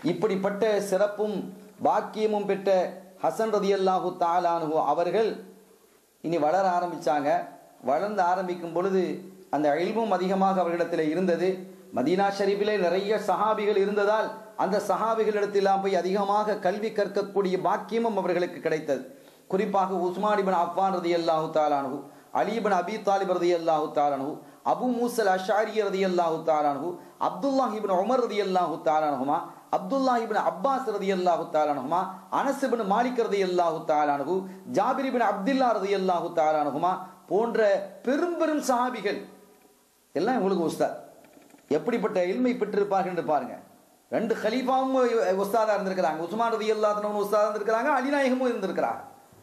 இப்படிப்பட்ட சிறப்பும் பாக்கியமும் பெற்ற ஹசன் ரதியல்லாஹு தாலானு அவர்கள் இனி வளர ஆரம்பிச்சாங்க வளர்ந்து ஆரம்பிக்கும் பொழுது அந்த இல்மும் அதிகமாக அவர்களிடத்தில் இருந்தது மதீனா ஷரீஃபிலே நிறைய சஹாபிகள் இருந்ததால் அந்த சஹாபிகளிடத்திலாம் போய் அதிகமாக கல்வி கற்கக்கூடிய பாக்கியமும் அவர்களுக்கு கிடைத்தது குறிப்பாக உஸ்மான் இபின் அஃபான் ரதி அல்லாஹு தாலானு அலிபின் அபி தாலிப் ரதி அல்லாஹு தாலானு அபு மூசல் அஷாரி ரதி அல்லாஹு தாலானு அப்துல்லாஹ் இபின் உமர் ரதி அல்லாஹு தாலானுமா அப்துல்லா இபின் அப்பாஸ் ரதி அல்லாஹு தாலானுமா அனஸ் இபின் மாலிக் ரதி அல்லாஹு தாலானு ஜாபிர் இபின் அப்துல்லா ரதி அல்லாஹு தாலானுமா போன்ற பெரும் பெரும் சஹாபிகள் எல்லாம் உங்களுக்கு உஸ்தாத் எப்படிப்பட்ட இல்மை பெற்றிருப்பார்கள் என்று பாருங்க ரெண்டு ஹலீஃபாவும் உஸ்தாதா இருந்திருக்கிறாங்க உஸ்மான் ரதி அல்லாதனவன் உஸ்தாதா இருந்திருக்கிறாங்க அலிநாயகமும் இருந்திருக்கிறாங்க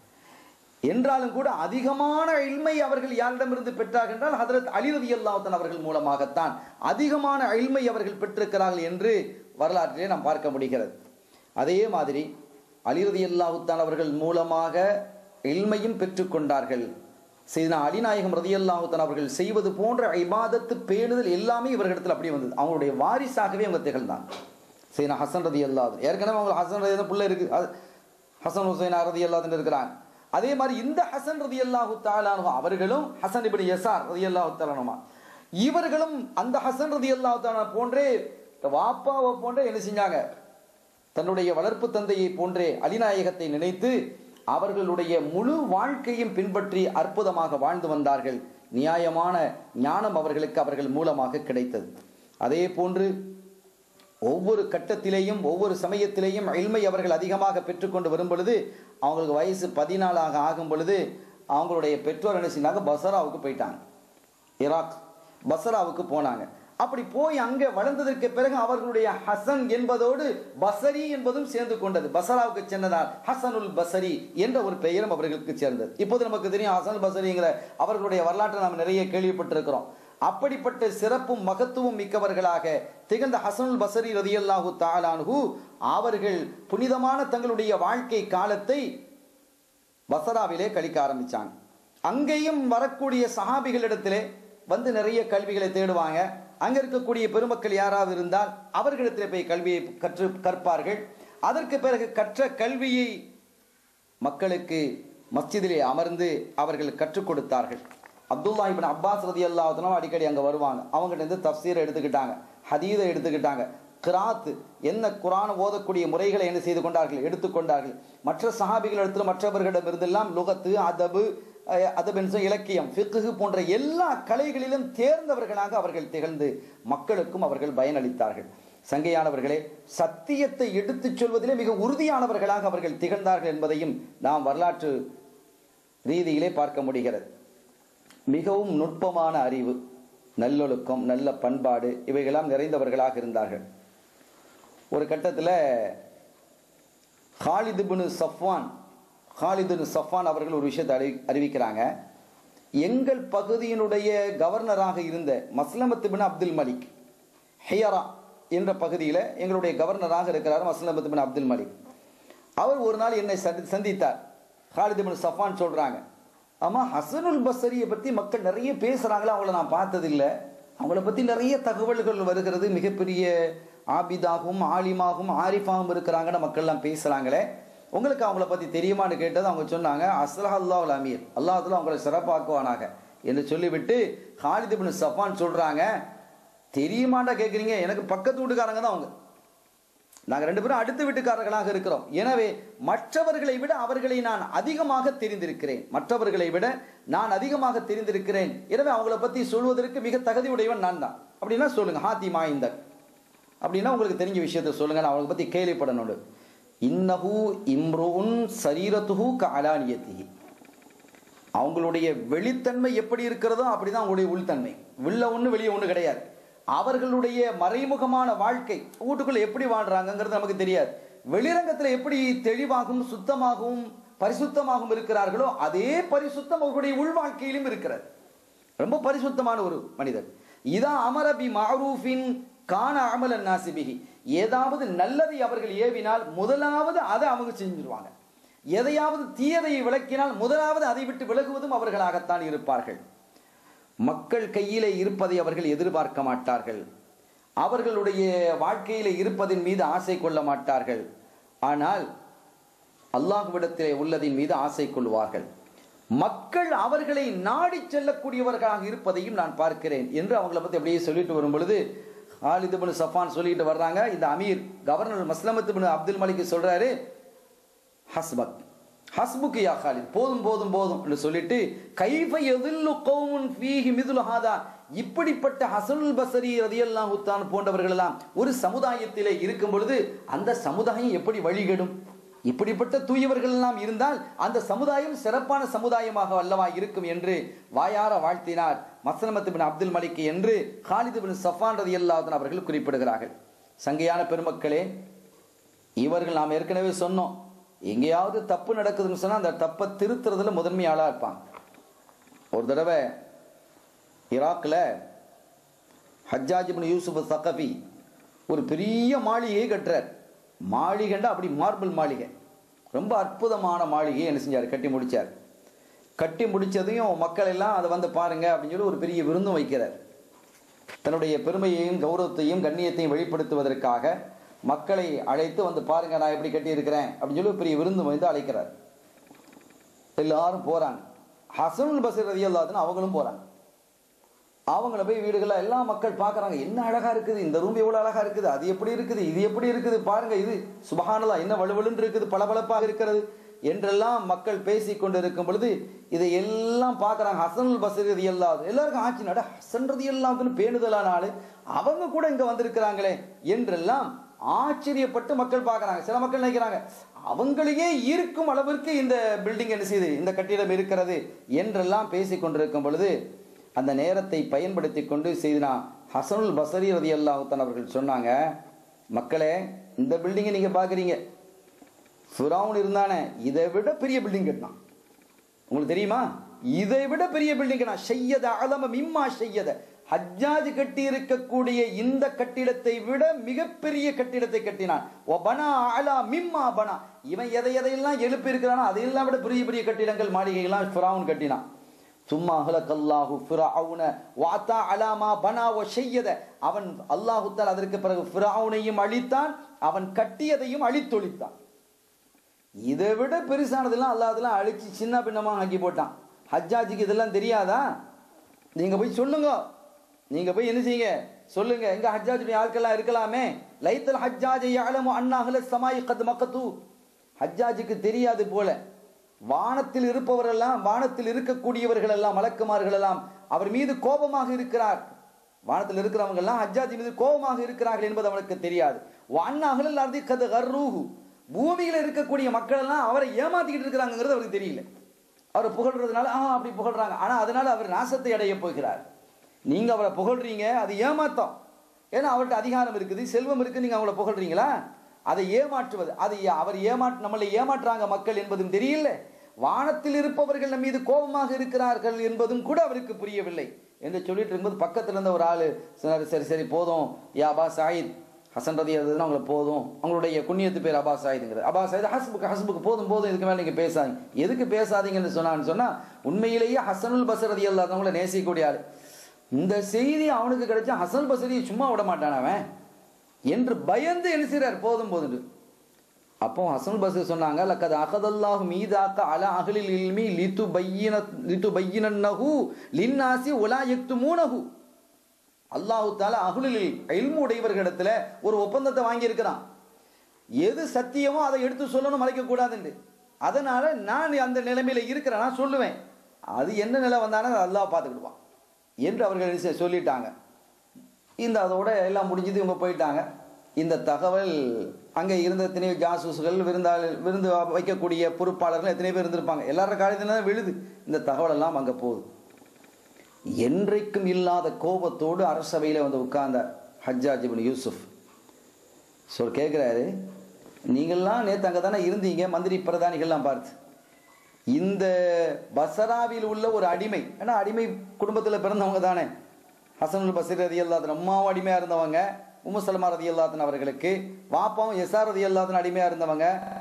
என்றாலும் கூட அதிகமான இல்மை அவர்கள் யாரிடமிருந்து பெற்றார்கள் என்றால் ஹதரத் அலி ரதி அல்லாஹன் அவர்கள் மூலமாகத்தான் அதிகமான இல்மை அவர்கள் பெற்றிருக்கிறார்கள் என்று வரலாற்றிலே நாம் பார்க்க முடிகிறது அதே மாதிரி அலி ரதி அல்லாஹுத்தான் அவர்கள் மூலமாக இல்மையும் பெற்றுக்கொண்டார்கள் செய்தனா அலிநாயகம் ரதி அல்லாஹுத்தான் அவர்கள் செய்வது போன்ற இபாதத்து பேணுதல் எல்லாமே இவர்களிடத்தில் அப்படி வந்தது அவங்களுடைய வாரிசாகவே அவங்க திகழ்ந்தாங்க செய்தனா ஹசன் ரதி அல்லாது ஏற்கனவே அவங்க ஹசன் ரதி பிள்ளை இருக்கு அது- ஹசன் ஹுசைன் ரதி அல்லாதுன்னு இருக்கிறாங்க அதே மாதிரி இந்த ஹசன் ரதி அல்லாஹு தாலானு அவர்களும் ஹசன் இபின் யசார் ரதி அல்லாஹு தாலானுமா இவர்களும் அந்த ஹசன் ரதி அல்லாஹு தாலா போன்றே வாப்பாவை போன்றே என்ன செஞ்சாங்க தன்னுடைய வளர்ப்பு தந்தையை போன்றே அலிநாயகத்தை நினைத்து அவர்களுடைய முழு வாழ்க்கையும் பின்பற்றி அற்புதமாக வாழ்ந்து வந்தார்கள் நியாயமான ஞானம் அவர்களுக்கு அவர்கள் மூலமாக கிடைத்தது அதே போன்று ஒவ்வொரு கட்டத்திலேயும் ஒவ்வொரு சமயத்திலேயும் இல்மை அவர்கள் அதிகமாக பெற்றுக்கொண்டு வரும் பொழுது அவங்களுக்கு வயசு பதினாலாக ஆகும் பொழுது அவங்களுடைய பெற்றோர் என்ன செஞ்சாங்க பசராவுக்கு போயிட்டாங்க ஈராக் பசராவுக்கு போனாங்க அப்படி போய் அங்கே வளர்ந்ததற்கு பிறகு அவர்களுடைய ஹசன் என்பதோடு பசரி என்பதும் சேர்ந்து கொண்டது பசராவுக்கு சென்றதால் ஹசனுல் பசரி என்ற ஒரு பெயரும் அவர்களுக்கு சேர்ந்தது இப்போது நமக்கு தெரியும் ஹசன் பசரிங்கிற அவர்களுடைய வரலாற்றை நாம் நிறைய கேள்விப்பட்டிருக்கிறோம் அப்படிப்பட்ட சிறப்பும் மகத்துவம் மிக்கவர்களாக திகழ்ந்த ஹசனுல் பசரி ரதியல்லாஹு தாலான்ஹு அவர்கள் புனிதமான தங்களுடைய வாழ்க்கை காலத்தை பசராவிலே கழிக்க ஆரம்பிச்சாங்க அங்கேயும் வரக்கூடிய சஹாபிகளிடத்திலே வந்து நிறைய கல்விகளை தேடுவாங்க அங்க இருக்கக்கூடிய பெருமக்கள் யாராவது இருந்தால் அவர்களிடத்திலே போய் கல்வியை கற்று கற்பார்கள் அதற்கு பிறகு கற்ற கல்வியை மக்களுக்கு மஸ்ஜிதிலே அமர்ந்து அவர்கள் கற்றுக் கொடுத்தார்கள் அப்துல்லா இபின் அப்பாஸ் ரதி அல்லாஹனும் அடிக்கடி அங்கே வருவாங்க அவங்ககிட்ட இருந்து தப்சீரை எடுத்துக்கிட்டாங்க ஹதீதை எடுத்துக்கிட்டாங்க கிராத் என்ன குரான் ஓதக்கூடிய முறைகளை என்ன செய்து கொண்டார்கள் எடுத்துக்கொண்டார்கள் மற்ற சஹாபிகள் இடத்துல மற்றவர்களிடமிருந்தெல்லாம் லுகத்து அதபு அஹ், அதபென்சம் இலக்கியம் ஃபிக்ஹு போன்ற எல்லா கலைகளிலும் தேர்ந்தவர்களாக அவர்கள் திகழ்ந்து மக்களுக்கும் அவர்கள் பயனளித்தார்கள் சங்கையானவர்களே சத்தியத்தை எடுத்துச் சொல்வதிலே மிக உறுதியானவர்களாக அவர்கள் திகழ்ந்தார்கள் என்பதையும் நாம் வரலாற்று ரீதியிலே பார்க்க முடிகிறது மிகவும் நுட்பமான அறிவு நல்லொழுக்கம் நல்ல பண்பாடு இவைகளாம் நிறைந்தவர்களாக இருந்தார்கள் ஒரு கட்டத்தில் ஹாலிது பின் சஃப்வான் ஹாலிது பின் சஃப்வான் அவர்கள் ஒரு விஷயத்தை அறிவி அறிவிக்கிறாங்க எங்கள் பகுதியினுடைய கவர்னராக இருந்த மஸ்லமத்து பின் அப்துல் மலிக் ஹியரா என்ற பகுதியில் எங்களுடைய கவர்னராக இருக்கிறார் மஸ்லமத்து பின் அப்துல் மலிக் அவர் ஒரு நாள் என்னை சந்தி- சந்தித்தார் ஹாலிது பின் சஃபான் சொல்றாங்க ஆமா ஹசனுல் பசரியை பத்தி மக்கள் நிறைய பேசுறாங்களா அவங்கள நான் பார்த்ததில்லை அவங்கள பத்தி நிறைய தகவல்கள் வருகிறது மிகப்பெரிய ஆபிதாகவும் ஆலிமாகவும் ஆரிஃபாகவும் இருக்கிறாங்கன்னு மக்கள்லாம் பேசுறாங்களே உங்களுக்கு அவங்கள பத்தி தெரியுமான்னு கேட்டது அவங்க சொன்னாங்க அஸ்லஹ் அல்லாஹ் அமீர் அல்லாஹ் அவங்களை சிறப்பாக்குவானாக என்று சொல்லிவிட்டு ஹாலிது பின் சஃபான் சொல்றாங்க தெரியுமாண்டா கேட்குறீங்க எனக்கு பக்கத்து வீட்டுக்காரங்க தான் அவங்க நாங்கள் ரெண்டு பேரும் அடுத்த வீட்டுக்காரர்களாக இருக்கிறோம் எனவே மற்றவர்களை விட அவர்களை நான் அதிகமாக தெரிந்திருக்கிறேன் மற்றவர்களை விட நான் அதிகமாக தெரிந்திருக்கிறேன் எனவே அவங்கள பற்றி சொல்வதற்கு மிக தகுதி உடையவன் நான் தான் அப்படின்னா சொல்லுங்க ஹாத்தி மாய்ந்தர் அப்படின்னா உங்களுக்கு தெரிஞ்ச விஷயத்தை சொல்லுங்க நான் அவங்களை பற்றி கேள்விப்படணும் இன்னஹு இம்ருன் சரீரத்துஹு கலானியத்திஹி அவங்களுடைய வெளித்தன்மை எப்படி இருக்கிறதோ அப்படிதான் அவங்களுடைய உள்தன்மை உள்ள ஒன்று வெளியே ஒன்று கிடையாது அவர்களுடைய மறைமுகமான வாழ்க்கை வீட்டுக்குள்ள எப்படி வாழ்றாங்கங்கிறது நமக்கு தெரியாது வெளிரங்கத்தில் எப்படி தெளிவாகவும் சுத்தமாகவும் பரிசுத்தமாகவும் இருக்கிறார்களோ அதே பரிசுத்தம் அவர்களுடைய உள் வாழ்க்கையிலும் இருக்கிறது ரொம்ப பரிசுத்தமான ஒரு மனிதர் இதா அமரபி மாரூஃபின் கான அமலன் நாசிபிகி ஏதாவது நல்லதை அவர்கள் ஏவினால் முதலாவது அதை அவங்க செஞ்சிருவாங்க எதையாவது தீயதை விளக்கினால் முதலாவது அதை விட்டு விலகுவதும் அவர்களாகத்தான் இருப்பார்கள் மக்கள் கையிலே இருப்பதை அவர்கள் எதிர்பார்க்க மாட்டார்கள் அவர்களுடைய வாழ்க்கையில இருப்பதின் மீது ஆசை கொள்ள மாட்டார்கள் ஆனால் அல்லாஹ்விடத்திலே உள்ளதின் மீது ஆசை கொள்வார்கள் மக்கள் அவர்களை நாடி செல்லக்கூடியவர்களாக இருப்பதையும் நான் பார்க்கிறேன் என்று அவங்கள பத்தி அப்படியே சொல்லிட்டு வரும் பொழுது ஹாலித் பின் சஃபான் சொல்லிட்டு வர்றாங்க இந்த Amir governor Maslama bin Abdul Malik சொல்றாரு ஹஸ்பக் ஹஸ்புக்கு யா ஹாலித் போதும் போதும் போதும் என்று சொல்லிட்டு கைஃப எதில்லு கௌமுன் ஃபீஹி மிதுல் ஹாதா இப்படிப்பட்ட ஹசனுல் பசரி ரதியல்லாஹு தான் போன்றவர்கள் எல்லாம் ஒரு சமுதாயத்திலே இருக்கும் பொழுது அந்த சமுதாயம் எப்படி வழிகெடும் இப்படிப்பட்ட தூயவர்கள் எல்லாம் இருந்தால் அந்த சமுதாயம் சிறப்பான சமுதாயமாக அல்லவா இருக்கும் என்று வாயார வாழ்த்தினார் மசலமத் பின் அப்துல் மலிக் என்று ஹாலித் பின் சஃபான் ரதியல்லாஹு அவர்கள் குறிப்பிடுகிறார்கள் சங்கையான பெருமக்களே இவர்கள் நாம் ஏற்கனவே சொன்னோம் எங்கேயாவது தப்பு நடக்குதுன்னு சொன்னா அந்த தப்பை திருத்துறதுல முதன்மையாளா இருப்பாங்க ஒரு தடவை ஈராக்ல ஹஜ்ஜாஜ் இப்னு யூசுப் சக்கபி ஒரு பெரிய மாளிகையை கட்டுறார் மாளிகைண்டா அப்படி மார்பிள் மாளிகை ரொம்ப அற்புதமான மாளிகையை என்ன செஞ்சார் கட்டி முடிச்சார் கட்டி முடிச்சதையும் மக்கள் எல்லாம் அதை வந்து பாருங்க அப்படின்னு சொல்லி ஒரு பெரிய விருந்தும் வைக்கிறார் தன்னுடைய பெருமையையும் கௌரவத்தையும் கண்ணியத்தையும் வெளிப்படுத்துவதற்காக மக்களை அழைத்து வந்து பாருங்க நான் எப்படி கட்டி இருக்கிறேன் அப்படின்னு சொல்லி ஒரு பெரிய விருந்து வந்து அழைக்கிறார் எல்லாரும் போறாங்க ஹசனுல் பசீர் ரதி அவங்களும் போறாங்க அவங்கள போய் வீடுகள எல்லா மக்கள் பார்க்கறாங்க என்ன அழகா இருக்குது இந்த ரூம் எவ்வளவு அழகா இருக்குது அது எப்படி இருக்குது இது எப்படி இருக்குது பாருங்க இது சுபஹானல்லா என்ன வலுவலுன்னு இருக்குது பளபளப்பாக இருக்கிறது என்றெல்லாம் மக்கள் பேசி கொண்டு இருக்கும் பொழுது இதை எல்லாம் பார்க்கறாங்க ஹசனுல் பசீர் ரதி எல்லாருக்கும் ஆட்சி நட ஹசன் ரதி அல்லாதுன்னு பேணுதலான ஆளு அவங்க கூட இங்க வந்திருக்கிறாங்களே என்றெல்லாம் ஆச்சரியப்பட்டு மக்கள் பார்க்கறாங்க சில மக்கள் நினைக்கிறாங்க அவங்களையே ஈர்க்கும் அளவிற்கு இந்த பில்டிங் என்ன செய்யுது இந்த கட்டிடம் இருக்கிறது என்றெல்லாம் பேசி கொண்டிருக்கும் பொழுது அந்த நேரத்தை பயன்படுத்தி கொண்டு செய்தினா ஹசனுல் பசரி ரதி அல்லாஹுத்தன் அவர்கள் சொன்னாங்க மக்களே இந்த பில்டிங்கை நீங்க பாக்குறீங்க ஃபிரௌன் இருந்தானே இதை விட பெரிய பில்டிங் கட்டினான் உங்களுக்கு தெரியுமா இதை விட பெரிய பில்டிங் கட்டினான் ஷையத அலம மிம்மா ஷையத ஹஜ்ஜாஜ் கட்டி இருக்கக்கூடிய இந்த கட்டிடத்தை விட மிகப்பெரிய கட்டிடத்தை கட்டினான் ஒபனா அலா மிம்மா பனா இவன் எதை எதையெல்லாம் எழுப்பி இருக்கிறானோ அதையெல்லாம் விட பெரிய பெரிய கட்டிடங்கள் மாளிகைகள்லாம் ஃபிரௌன் கட்டினான் சும்மா அஹ்லகல்லாஹு ஃபிரௌன வாத்தா அலாமா பனா வ ஷையத அவன் அல்லாஹு தஆலா அதற்கு பிறகு ஃபிரௌனையும் அழித்தான் அவன் கட்டியதையும் அழித்தொழித்தான் இதை விட பெருசானதெல்லாம் அல்லாஹ் அதெல்லாம் அழிச்சு சின்ன பின்னமா ஆக்கி போட்டான் ஹஜ்ஜாஜிக்கு இதெல்லாம் தெரியாதா நீங்க போய் சொல்லுங்க நீங்க போய் என்ன செய்யுங்க சொல்லுங்க எங்க ஹஜ்ஜாஜுடைய ஆட்கள்லாம் இருக்கலாமே லைத்தல் ஹஜ்ஜாஜ் யஅலமு அன்ன அஹ்ல ஸமாய் கத் மக்கத்து ஹஜ்ஜாஜுக்கு தெரியாது போல வானத்தில் இருப்பவரெல்லாம் வானத்தில் இருக்கக்கூடியவர்கள் எல்லாம் மலக்குமார்கள் எல்லாம் அவர் மீது கோபமாக இருக்கிறார் வானத்தில் இருக்கிறவங்க எல்லாம் ஹஜ்ஜாஜி மீது கோபமாக இருக்கிறார்கள் என்பது அவனுக்கு தெரியாது வான்னாகலில் அர்தி கது கர்ரூஹு பூமியில இருக்கக்கூடிய மக்கள் எல்லாம் அவரை ஏமாத்திக்கிட்டு இருக்கிறாங்கிறது அவருக்கு தெரியல அவரை புகழ்றதுனால ஆ அப்படி புகழ்றாங்க ஆனா அதனால அவர் நாசத்தை அடைய போகிறார் நீங்க அவரை புகழ்றீங்க அது ஏமாத்தம் ஏன்னா அவர்கிட்ட அதிகாரம் இருக்குது செல்வம் இருக்கு நீங்க அவங்கள புகழ்றீங்களா அதை ஏமாற்றுவது அது அவர் ஏமாற்று நம்மளை ஏமாற்றுறாங்க மக்கள் என்பதும் தெரியல வானத்தில் இருப்பவர்கள் நம்ம மீது கோபமாக இருக்கிறார்கள் என்பதும் கூட அவருக்கு புரியவில்லை என்று சொல்லிட்டு இருக்கும்போது பக்கத்துல இருந்த ஒரு ஆளு சரி சரி சரி போதும் யா அபா சாயித் ஹசன் ரதி அதுதான் அவங்களுக்கு போதும் அவங்களுடைய குண்ணியத்து பேர் அபா சாயிதுங்கிறது அபா சாயித் ஹஸ்புக்கு ஹஸ்புக்கு போதும் போதும் இதுக்கு மேல நீங்க பேசாதீங்க எதுக்கு பேசாதீங்கன்னு சொன்னான்னு சொன்னா உண்மையிலேயே ஹசனுல் பசரதி அல்லாதவங்களை நேசிக்கக்கூடிய ஆளு இந்த செய்தி அவனுக்கு கிடைச்சா ஹசன் பசரியை சும்மா விட மாட்டான் அவன் என்று பயந்து என்ன செய்றார் போதும் போதும் அப்போ ஹசன் பசர் சொன்னாங்க லக்கது அகதல்லாஹு மீதாக்க அல அகலில் இல்மி லித்து பையின லித்து பையினன்னஹு லின்னாசி உலா எக்து மூனஹு அல்லாஹு தால அகுலில் இல்மு உடையவர்களிடத்துல ஒரு ஒப்பந்தத்தை வாங்கி இருக்கிறான் எது சத்தியமோ அதை எடுத்து சொல்லணும் மறைக்க கூடாதுன்னு அதனால நான் அந்த நிலைமையில இருக்கிறேன் நான் சொல்லுவேன் அது என்ன நிலை வந்தானோ அதை அல்லாஹ் பார்த்துக்கிடுவான் என்று அவர்கள் செ- சொல்லிட்டாங்க இந்த அதோட எல்லாம் முடிஞ்சது இவங்க போயிட்டாங்க இந்த தகவல் அங்கே இருந்த எத்தனையோ ஜாசூஸ்கள் விருந்தாள் விருந்து வைக்கக்கூடிய பொறுப்பாளர்கள் எத்தனை பேர் இருந்திருப்பாங்க எல்லாரோட காலத்துல தான் விழுது இந்த தகவல் எல்லாம் அங்கே போகுது என்றைக்கும் இல்லாத கோபத்தோடு அரசவையில் வந்து உட்கார்ந்தார் ஹஜ்ஜாஜ் இப்னு யூசுப் சொல் கேட்குறாரு நீங்கள்லாம் நேற்று அங்கே தானே இருந்தீங்க மந்திரி பிரதானிகள்லாம் பார்த்து இந்த பசராவில் உள்ள ஒரு அடிமை ஏன்னா அடிமை குடும்பத்தில் பிறந்தவங்க தானே ஹசனுல் பசீர் ரதி அல்லாதன் அம்மாவும் அடிமையாக இருந்தவங்க உம்மு சலமா ரதி அல்லாதன் அவர்களுக்கு வாப்பாவும் எஸ்ஆர் ரதி அல்லாதன் அடிமையாக இருந்தவங்க